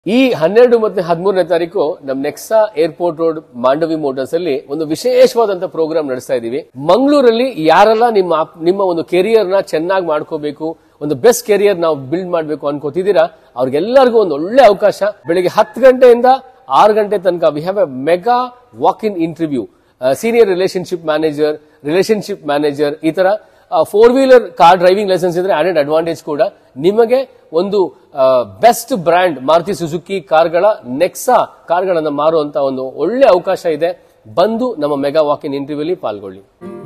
ಈ ಹನ್ನೆರಡು ಮತ್ತೆ ಹದಿಮೂರನೇ ತಾರೀಕು ನಮ್ Nexa airport road Mandovi motors ಅಲ್ಲಿ ಒಂದು ವಿಶೇಷವಾದಂತ ಪ್ರೋಗ್ರಾಮ್ ನಡೆಸ್ತಾ ಇದೀವಿ ಮಂಗಳೂರಲ್ಲಿ ಯಾರೆಲ್ಲ ನಿಮ್ಮ ಆಪ್- ನಿಮ್ಮ ಒಂದು ಕೆರಿಯರ್ ನ ಚೆನ್ನಾಗಿ ಮಾಡ್ಕೋಬೇಕು ಒಂದು ಬೆಸ್ಟ್ ಕೆರಿಯರ್ ನಾವು ಬಿಲ್ಡ್ ಮಾಡಬೇಕು ಅನ್ಕೋತಿದ್ದೀರಾ ಅವ್ರಿಗೆಲ್ಲರಿಗೂ ಒಂದು ಒಳ್ಳೆ ಅವಕಾಶ ಬೆಳಿಗ್ಗೆ ಹತ್ತು ಗಂಟೆಯಿಂದ ಆರು ಗಂಟೆ ತನಕ we have a mega walk in interview senior relationship manager relationship manager ಈ ತರ four wheeler car driving licence ಇದ್ರೆ ಆಡೆಡ್ ಅಡ್ವಾಂಟೇಜ್ ಕೂಡ ನಿಮಗೆ ಒಂದು ಬೆಸ್ಟ್ ಬ್ರ್ಯಾಂಡ್ ಮಾರುತಿ ಸುಜುಕಿ ಕಾರ್ಗಳ ನೆಕ್ಸಾ ಕಾರ್ಗಳನ್ನ ಮಾರುವಂತ ಒಂದು ಒಳ್ಳೆ ಅವಕಾಶ ಇದೆ ಬಂದು ನಮ್ಮ ಮೆಗಾ ವಾಕ್ ಇನ್ ಇಂಟರ್ವ್ಯೂಲಿ ಪಾಲ್ಗೊಳ್ಳಿ